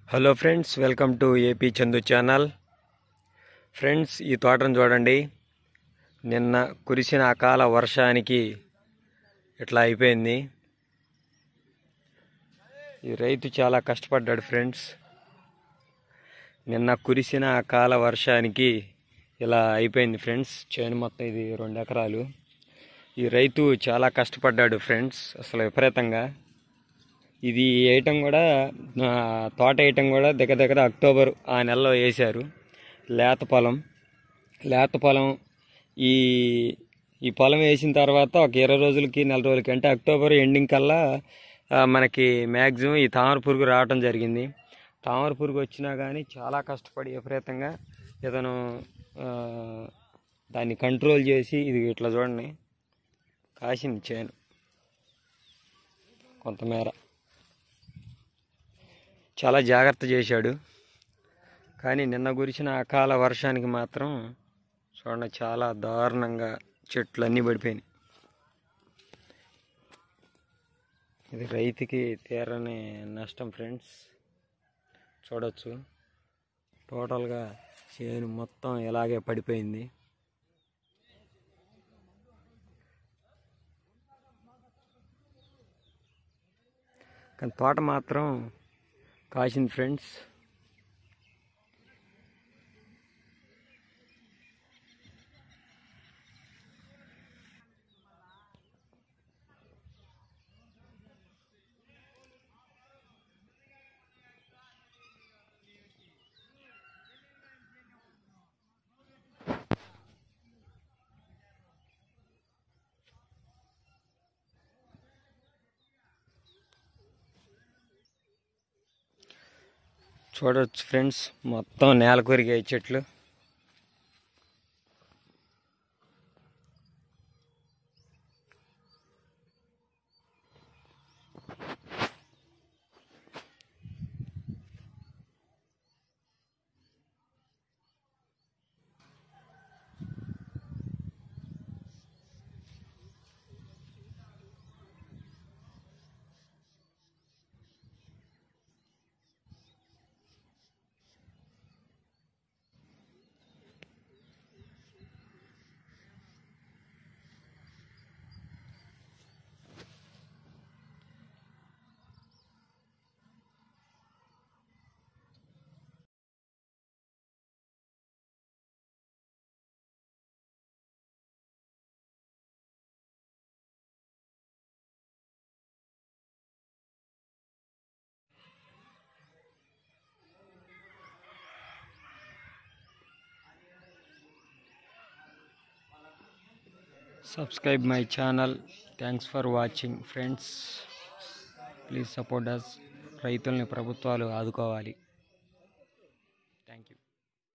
hello friends welcome to AP Chandu channel friends ఈ తోటను చూడండి నిన్న కురిసిన అకాల వర్షానికి ఇట్లా అయిపోయింది ఈ రైతు చాలా కష్టపడ్డాడు ఫ్రెండ్స్ నిన్న కురిసిన అకాల వర్షానికి ఇలా అయిపోయింది ఫ్రెండ్స్ చేను మొత్తం ఇది రెండు ఎకరాలు ఈ రైతు చాలా కష్టపడ్డాడు ఫ్రెండ్స్ అసలు విపరీతంగా ఇది వేయటం కూడా ఆ, తోట వేయటం కూడా దగ్గర దగ్గర అక్టోబర్ ఆ నెలలో వేశారు లేత పొలం లేత పొలం ఈ ఈ పొలం వేసిన తర్వాత ఒక ఇరవై రోజులకి నెల రోజులకి అంటే అక్టోబర్ ఎండింగ్ కల్లా ఆ, మనకి మ్యాక్సిమం ఈ తామర పురుగు రావటం జరిగింది తామర పురుగు వచ్చినా కానీ చాలా కష్టపడి విపరీతంగా ఇతను ఆ, దాన్ని కంట్రోల్ చేసి ఇది ఇట్లా చూడండి కాసింది చేను కొంతమేర చాలా జాగ్రత్త చేశాడు కానీ నిన్న కురిసిన అకాల వర్షానికి మాత్రం చూడండి చాలా దారుణంగా చెట్లు అన్నీ పడిపోయినాయి ఇది రైతుకి తీరని నష్టం ఫ్రెండ్స్ చూడొచ్చు టోటల్గా చేను మొత్తం ఇలాగే పడిపోయింది కానీ తోట మాత్రం కాసింది ఫ్రెండ్స్ చూడవచ్చు ఫ్రెండ్స్ మొత్తం నేల కొరిగాయి చెట్లు subscribe my channel thanks for watching friends please support us రైతుల్ని ప్రభుత్వాలు ఆదుకోవాలి